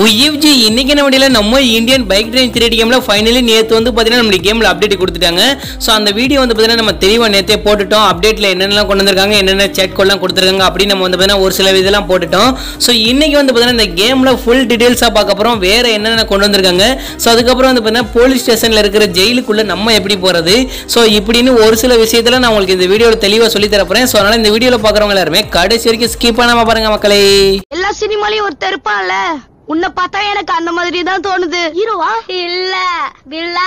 உயிவ்ஜி இன்னைக்கு நம்ம வீடியோல நம்ம இந்தியன் பைக் ட்ரெயின் த்ரீ கேம்ல ஃபைனலி நேத்து வந்து பாத்தீங்கன்னா நம்ம கேம்ல அப்டேட் கொடுத்துட்டாங்க ஸோ அந்த வீடியோ வந்து பாத்தீங்கன்னா நம்ம தெளிவா நேத்தே போட்டுட்டோம் அப்டேட்ல என்னென்னலாம் கொண்டு வந்திருக்காங்க என்னென்ன சேட் கோட்லாம் கொடுத்துருக்காங்க அப்படின்னு நம்ம வந்து பாத்தீங்கன்னா ஒரு சில இதெல்லாம் போட்டுட்டோம் ஸோ இன்னைக்கு வந்து பாத்தீங்கன்னா இந்த கேம்ல ஃபுல் டீடைல்ஸா பார்க்க போறோம் வேற என்னென்ன கொண்டு வந்திருக்காங்க ஸோ அதுக்கப்புறம் வந்து பாத்தீங்கன்னா போலீஸ் ஸ்டேஷன்ல இருக்கிற ஜெயிலுக்குள்ள நம்ம எப்படி போறது ஸோ இப்படின்னு ஒரு சில விஷயத்துல நான் உங்களுக்கு இந்த வீடியோல தெளிவா சொல்லி தர போறேன் ஸோ அதனால இந்த வீடியோல பாக்குறவங்க எல்லாருமே கடைசி வரைக்கும் ஸ்கிப் பண்ணாம பாருங்க மக்களே எல்லா சினிமாலயும் ஒருத்தர் இருப்பான்ல உன்னை பார்த்தா எனக்கு அந்த மாதிரி தான் தோணுது ஹீரோவா இல்ல வில்லா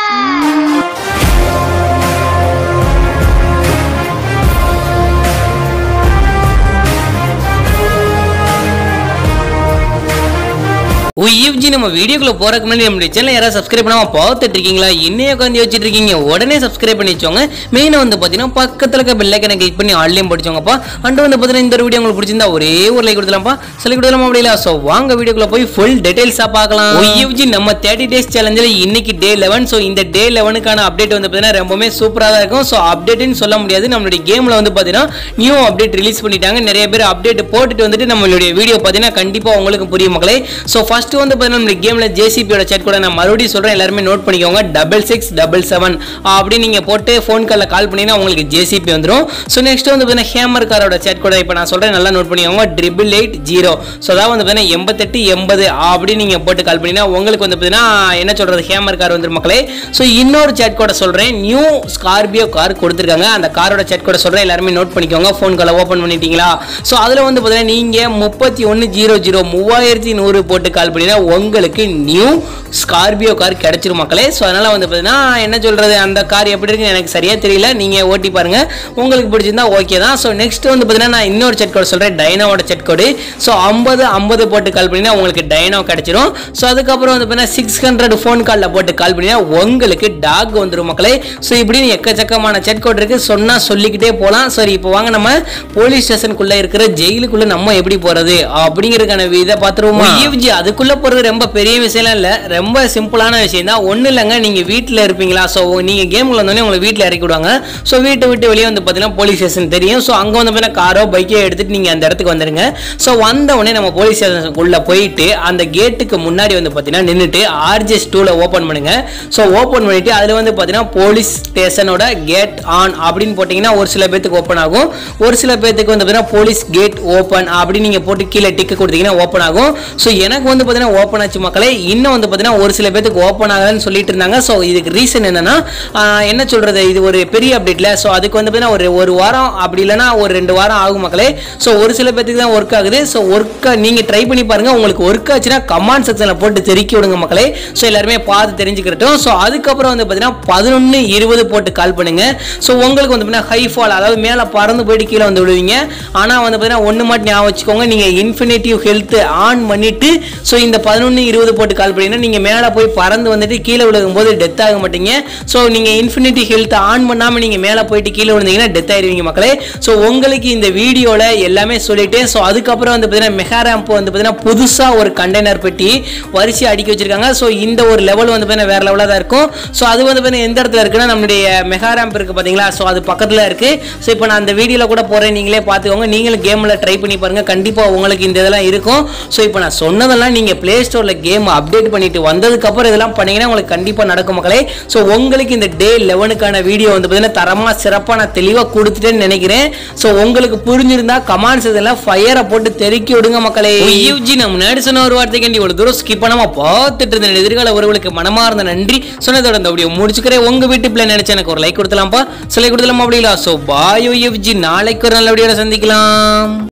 உயிவ்ஜி நம்ம வீடியோக்குள்ள போறதுக்கு முன்னாடி நம்மளுடைய சேனல் யாராவது சப்ஸ்கிரைப் பண்ணாம பார்த்துட்டு இருக்கீங்களா இன்னைய உட்காந்து வச்சுட்டு இருக்கீங்க உடனே சப்ஸ்கிரைப் பண்ணி வச்சோங்க மெயினாக வந்து பார்த்தீங்கன்னா பக்கத்தில் இருக்க பெல் ஐக்கனை கிளிக் பண்ணி ஆன்லைன் படிச்சோங்கப்பா அண்ட் வந்து பார்த்தீங்கன்னா இந்த வீடியோ உங்களுக்கு பிடிச்சிருந்தா ஒரே ஒரு லைக் கொடுத்துலாம்ப்பா சொல்லி கொடுத்துலாமா அப்படிங்களா ஸோ வாங்க வீடியோக்குள்ள போய் ஃபுல் டீடைல்ஸாக பார்க்கலாம் உயிவ்ஜி நம்ம தேர்ட்டி டேஸ் சேலஞ்சில் இன்னைக்கு டே லெவன் ஸோ இந்த டே லெவனுக்கான அப்டேட் வந்து பார்த்தீங்கன்னா ரொம்பவுமே சூப்பராக தான் இருக்கும் ஸோ அப்டேட்னு சொல்ல முடியாது நம்மளுடைய கேமில் வந்து பார்த்தீங்கன்னா நியூ அப்டேட் ரிலீஸ் பண்ணிட்டாங்க நிறைய பேர் அப்டேட் போட்டுட்டு வந்துட்டு நம்மளுடைய வீடியோ பார்த்தீங்கன்னா கண்டிப்பாக உங்களுக்கு புரியும் மக்களே ஸோ ஃபர்ஸ்ட் வந்து பார்த்தீங்கன்னா நம்ம கேமில் ஜேசிபியோட சேட் கூட நான் மறுபடியும் சொல்கிறேன் எல்லாருமே நோட் பண்ணிக்கோங்க டபுள் சிக்ஸ் டபுள் செவன் அப்படி நீங்கள் போட்டு ஃபோன் காலில் கால் பண்ணிங்கன்னா உங்களுக்கு ஜேசிபி வந்துடும் ஸோ நெக்ஸ்ட் வந்து பார்த்தீங்கன்னா ஹேமர் காரோட சேட் கூட இப்போ நான் சொல்கிறேன் நல்லா நோட் பண்ணிக்கோங்க ட்ரிபிள் எயிட் ஜீரோ ஸோ அதாவது வந்து பார்த்தீங்கன்னா எண்பத்தெட்டு எண்பது அப்படி நீங்கள் போட்டு கால் பண்ணிங்கன்னா உங்களுக்கு வந்து பார்த்தீங்கன்னா என்ன சொல்கிறது ஹேமர் கார் வந்துடும் மக்களே ஸோ இன்னொரு சேட் கூட சொல்கிறேன் நியூ ஸ்கார்பியோ கார் கொடுத்துருக்காங்க அந்த காரோட சேட் கூட சொல்கிறேன் எல்லாருமே நோட் பண்ணிக்கோங்க ஃபோன் காலை ஓப்பன் பண்ணிட்டீங்களா ஸோ அதில் வந்து பார்த்தீங்கன்னா நீங்கள் முப்பத்தி ஒன்று ஜீரோ ஜீரோ மூவாயிரத்தி நூறு போட்டு கால் பண்ணினா உங்களுக்கு நியூ ஸ்கார்பியோ கார் கிடைச்சிரும் மக்களே ஸோ அதனால் வந்து பார்த்தீங்கன்னா என்ன சொல்கிறது அந்த கார் எப்படி இருக்குன்னு எனக்கு சரியாக தெரியல நீங்கள் ஓட்டி பாருங்க உங்களுக்கு பிடிச்சிருந்தா ஓகே தான் ஸோ நெக்ஸ்ட் வந்து பார்த்தீங்கன்னா நான் இன்னொரு செட் கோடு சொல்கிறேன் டைனோவோட செட் கோடு ஸோ ஐம்பது ஐம்பது போட்டு கால் பண்ணினா உங்களுக்கு டைனோ கிடைச்சிரும் ஸோ அதுக்கப்புறம் வந்து பார்த்தீங்கன்னா சிக்ஸ் ஹண்ட்ரட் ஃபோன் காலில் போட்டு கால் பண்ணினா உங்களுக்கு டாக் வந்துடும் மக்களே ஸோ இப்படின்னு எக்கச்சக்கமான செட் கோட் இருக்கு சொன்னா சொல்லிக்கிட்டே போகலாம் சரி இப்போ வாங்க நம்ம போலீஸ் ஸ்டேஷனுக்குள்ள இருக்கிற ஜெயிலுக்குள்ள நம்ம எப்படி போறது அப்படிங்கிறதுக்கான இதை பார்த்துருவோமா ஈவ்ஜி அதுக்குள்ள போறது ரொம்ப பெரிய விஷயம்லாம் இல்லை ரொம்ப சிம்பிளான விஷயம் தான் ஒன்றும் இல்லைங்க நீங்க வீட்டில் இருப்பீங்களா ஸோ நீங்க கேமுக்குள்ள வந்தோடனே உங்களை வீட்டில் இறக்கி விடுவாங்க ஸோ வீட்டை விட்டு வெளியே வந்து பார்த்தீங்கன்னா போலீஸ் ஸ்டேஷன் தெரியும் ஸோ அங்கே வந்து பார்த்தீங்கன்னா காரோ பைக்கோ எடுத்துட்டு நீங்க அந்த இடத்துக்கு வந்துருங்க ஸோ வந்த உடனே நம்ம போலீஸ் ஸ்டேஷனுக்குள்ள போயிட்டு அந்த கேட்டுக்கு முன்னாடி வந்து பார்த்தீங்கன்னா நின்றுட்டு ஆர்ஜிஎஸ் டூவில் ஓப்பன் பண்ணுங்க ஸோ ஓப்பன் பண்ணிட்டு அதில் வந்து பார்த்தீங்கன்னா போலீஸ் ஸ்டேஷனோட கேட் ஆன் அப்படின்னு போட்டிங்கன்னா ஒரு சில பேத்துக்கு ஓப்பன் ஆகும் ஒரு சில பேத்துக்கு வந்து பார்த்தீங்கன்னா போலீஸ் கேட் ஓப்பன் அப்படின்னு நீங்கள் போட்டு கீழே டிக்கு கொடுத்தீங்கன்னா ஓப்பன் ஆகும் ஸோ எனக்கு வந்து பார்த்தீங்கன்னா ஓப்பன் ஆச்சு மக்களே இன்னும் வந்து பார்த்தீங்கன்னா ஒரு சில பேத்துக்கு ஓப்பன் ஆகலன்னு சொல்லிட்டு இருந்தாங்க ஸோ இதுக்கு ரீசன் என்னன்னா ஆஹ், என்ன சொல்றது இது ஒரு பெரிய அப்டேட்ல ஸோ அதுக்கு வந்து பார்த்தீங்கன்னா ஒரு ஒரு வாரம் அப்படி இல்லைன்னா ஒரு ரெண்டு வாரம் ஆகும் மக்களே ஸோ ஒரு சில பேத்துக்கு தான் ஒர்க் ஆகுது ஸோ ஒர்க்கை நீங்கள் ட்ரை பண்ணி பாருங்க உங்களுக்கு ஒர்க் ஆச்சுன்னா கமெண்ட் செக்ஷனில் போட்டு தெரிவிக்க விடுங்க மக்களே ஸோ எல்லாருமே பார்த்து தெரிஞ்சுக்கிட்டோம் ஸோ அதுக்கப்புறம் வந்து பார்த்தீங்கன்னா பதினொன்று இருபது போட்டு கால் பண்ணுங்க ஸோ உங்களுக்கு வந்து பார்த்தீங்கன்னா ஹை ஃபால் அதாவது மேலே பறந்து போயிட்டு கீழே வந்து விடுவீங்க ஆனால் வந்து பார்த்தீங்கன்னா ஒன்று மட்டும் ஞாபகம் வச்சுக்கோங்க நீங்கள் இன்ஃபினிட்டிவ் ஹெல்த் ஆன் பண்ணிட்டு ஸோ இந்த பதினொன்று இருபது போட்டு கால் பண்ணீங்கன்னா நீங்கள் மேலே போய் பறந்து வந்துட்டு கீழே விழுகும்போது டெத் ஆக மாட்டீங்க ஸோ நீங்கள் இன்ஃபினிட்டி ஹெல்த் ஆன் பண்ணாமல் நீங்கள் மேலே போயிட்டு கீழே விழுந்தீங்கன்னா டெத் ஆயிருவீங்க மக்களே ஸோ உங்களுக்கு இந்த வீடியோவில் எல்லாமே சொல்லிட்டேன் ஸோ அதுக்கப்புறம் வந்து பார்த்தீங்கன்னா மெகாராம்ப் வந்து பார்த்தீங்கன்னா புதுசாக ஒரு கண்டெய்னர் பெட்டி வரிசை அடுக்கி வச்சிருக்காங்க ஸோ இந்த ஒரு லெவல் வந்து பார்த்தீங்கன்னா வேற லெவலாக தான் இருக்கும் ஸோ அது வந்து பார்த்தீங்கன்னா எந்த இடத்துல இருக்குன்னா நம்மளுடைய மெகாராம்ப் இருக்கு பார்த்தீங்களா ஸோ அது பக்கத்தில் இருக்கு ஸோ இப்போ நான் அந்த வீடியோவில் கூட போகிறேன் நீங்களே பார்த்துக்கோங்க நீங்களும் கேமில் ட்ரை பண்ணி பாருங்க கண்டிப்பாக உங்களுக்கு இந்த இதெல்லாம் இருக்கும் ஸோ இப்போ நான் சொன்னதெல்லாம் நீங்கள் ப்ளே ஸ்டோரில் கேம் அப்டேட் பண்ணிட்டு வந்ததுக்கப்புறம் இதெல்லாம் பண்ணீங்கன்னா உங்களுக்கு கண்டிப்பாக நடக்கும் மக்களே ஸோ உங்களுக்கு இந்த டே லெவனுக்கான வீடியோ வந்து பார்த்தீங்கன்னா தரமாக சிறப்பாக நான் தெளிவாக கொடுத்துட்டேன்னு நினைக்கிறேன் ஸோ உங்களுக்கு புரிஞ்சிருந்தா கமெண்ட்ஸ் இதெல்லாம் ஃபயரை போட்டு தெருக்கி விடுங்க மக்களே யூஜி நான் முன்னாடி சொன்ன ஒரு வார்த்தை கண்டி ஒரு தூரம் ஸ்கிப் பண்ணாம பார்த்துட்டு இருந்த எதிர்கால உறவுகளுக்கு மனமார்ந்த நன்றி சொன்னதோட இந்த வீடியோ முடிச்சுக்கிறேன் உங்க வீட்டு பிள்ளை நினைச்சு எனக்கு ஒரு லைக் கொடுத்தலாம்ப்பா சிலை கொடுத்தலாமா அப்படிங்களா ஸோ பாயோ யூஜி நாளைக்கு ஒரு நல்ல வீடியோட சந்திக்கலாம்